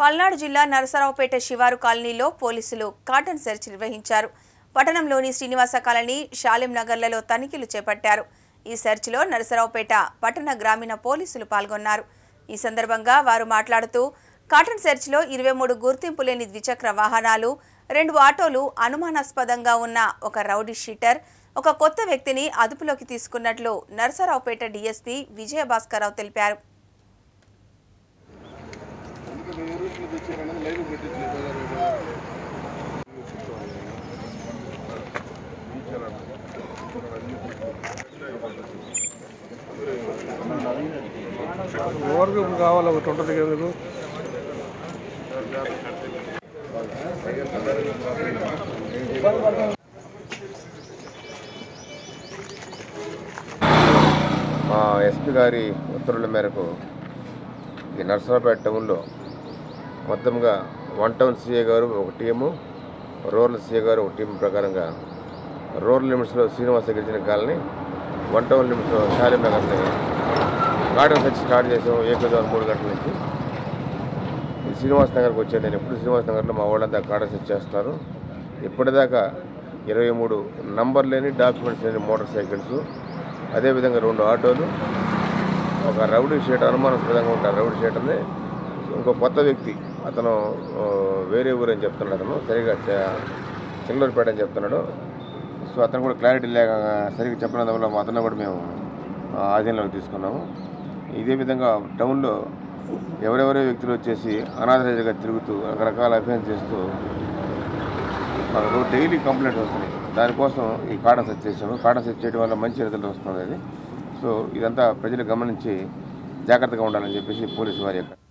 పల్నాడు జిల్లా నరసరావుపేట శివారు కాలనీలో పోలీసులు కాటన్ సెర్చ్ నిర్వహించారు పట్టణంలోని శ్రీనివాస కాలనీ షాలిం నగర్లలో తనిఖీలు చేపట్టారు ఈ సెర్చ్లో నరసరావుపేట పట్టణ గ్రామీణ పోలీసులు పాల్గొన్నారు ఈ సందర్భంగా వారు మాట్లాడుతూ కాటన్ సెర్చ్లో ఇరవై మూడు గుర్తింపు లేని ద్విచక్ర వాహనాలు రెండు ఆటోలు అనుమానాస్పదంగా ఉన్న ఒక రౌడీ షీటర్ ఒక కొత్త వ్యక్తిని అదుపులోకి తీసుకున్నట్లు నరసరావుపేట డీఎస్పీ విజయభాస్కరరావు తెలిపారు ఓవర్ గ్రూప్ కావాలి ఒకటి ఉంటుంది కదా మీకు మా ఎస్పీ గారి ఉత్తర్వుల మేరకు ఈ నర్సరావుపేట టౌన్లో మొత్తంగా వన్ టౌన్ సీఏ గారు ఒక టీము రూరల్ సీఏ గారు ఒక టీం ప్రకారంగా రూరల్ లిమిట్స్లో శ్రీనివాస గిరిజన కాలనీ వన్ టౌన్ లిమిట్స్లో షాలిం నగర్ని గార్డెన్ సెర్చ్ స్టార్ట్ చేసాం ఏకదాం మూడు గంటల నుంచి ఈ శ్రీనివాస్ నగర్కి వచ్చాను నేను ఎప్పుడు శ్రీనివాస్ నగర్లో మా వాళ్ళంతా గార్డెన్ సెర్చ్ చేస్తున్నారు ఇప్పటిదాకా ఇరవై మూడు నంబర్ లేని డాక్యుమెంట్స్ లేని మోటార్ సైకిల్స్ అదేవిధంగా రెండు ఆటోలు ఒక రౌడీ షీటర్ అనుమానాస్పదంగా ఉంటారు రౌడీ షీటర్ని ఇంకో కొత్త వ్యక్తి అతను ఆ, వేరే ఊరు అని చెప్తున్నాడు అతను సరిగా చ- చిల్లూరుపేట అని చెప్తున్నాడు సో అతను కూడా క్లారిటీ లేక సరిగ్గా చెప్పినందు వల్ల అతను కూడా మేము ఆ, ఆధీనంలోకి తీసుకున్నాము ఇదే విధంగా టౌన్లో ఎవరెవరో వ్యక్తులు వచ్చేసి అనాథరైజ్గా తిరుగుతూ రకరకాల అఫెన్స్ చేస్తూ మాకు డైలీ కంప్లైంట్స్ వస్తున్నాయి దానికోసం ఈ కాటన్ సెట్ చేసాము కాటన్ సెట్ చేయడం వల్ల మంచి రిజల్ట్ వస్తుంది అది సో ఇదంతా ప్రజలు గమనించి జాగ్రత్తగా ఉండాలని చెప్పేసి పోలీసు వారి యొక్క